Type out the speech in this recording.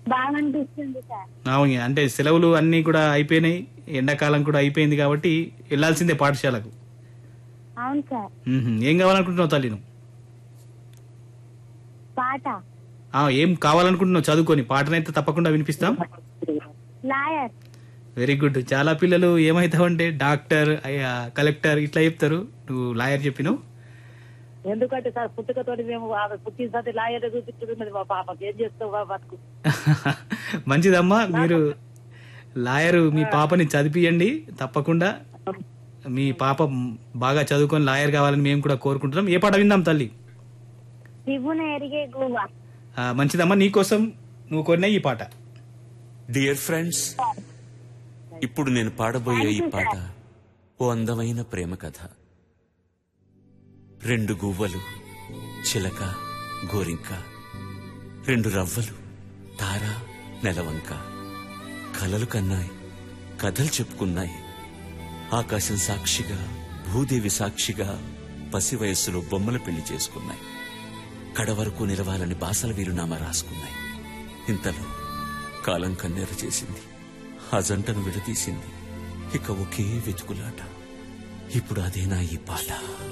బాగా అనిపిస్తుంది సార్ అవును అంటే సెలవులు అన్నీ కూడా అయిపోయినాయి ఎండాకాలం కూడా అయిపోయింది కాబట్టి వెళ్ళాల్సిందే పాఠశాలకు అవును సార్ మ్మ్హ్మ్. ఏం కావాలనుకుంటున్నావు తల్లి నువ్వు పాట ఆ, ఏం కావాలనుకుంటున్నావు చదువుకొని పాటనైతే తప్పకుండా వినిపిస్తాం లాయర్ వెరీ గుడ్ చాలా పిల్లలు ఏమైతావంటే డాక్టర్ అయ్యా, కలెక్టర్ ఇట్లా చెప్తారు నువ్వు లాయర్ చెప్పినావు ఎందుకంటే సార్ పుట్టుకతోటి మేము ఆమె పుట్టిన సార్ లాయర్ చూపించుకున్నది మా పాపకి ఏం చేస్తావు మా బతుకు మంచిదమ్మా మీరు లాయరు మీ పాపని చదివియండి తప్పకుండా మీ పాప బాగా చదువుకొని లాయర్ కావాలని మేము కూడా కోరుకుంటున్నాం ఏ పాట విందాం తల్లి శివుని ఎరిగే గువ్వ ఆ, మంచిదమ్మా నీకోసం నువ్వు కొన్న ఈ పాట డియర్ ఫ్రెండ్స్ ఇప్పుడు నేను పాడబోయే ఈ పాట ఓ అందమైన ప్రేమ కథ రెండు గువ్వలు చిలక గోరింక రెండు రవ్వలు తార నెలవంక కలలు కన్నాయి కథలు చెప్పుకున్నాయి ఆకాశం సాక్షిగా భూదేవి సాక్షిగా పసి వయస్సులో బొమ్మల పెళ్లి చేసుకున్నాయి కడవరకు నిలవాలని బాసల వీరునామా రాసుకున్నాయి ఇంతలో కాలం కన్నెర చేసింది ఆ జంటను విడదీసింది ఇక ఒకే వెతుకులాట ఇప్పుడు అదేనా ఈ పాట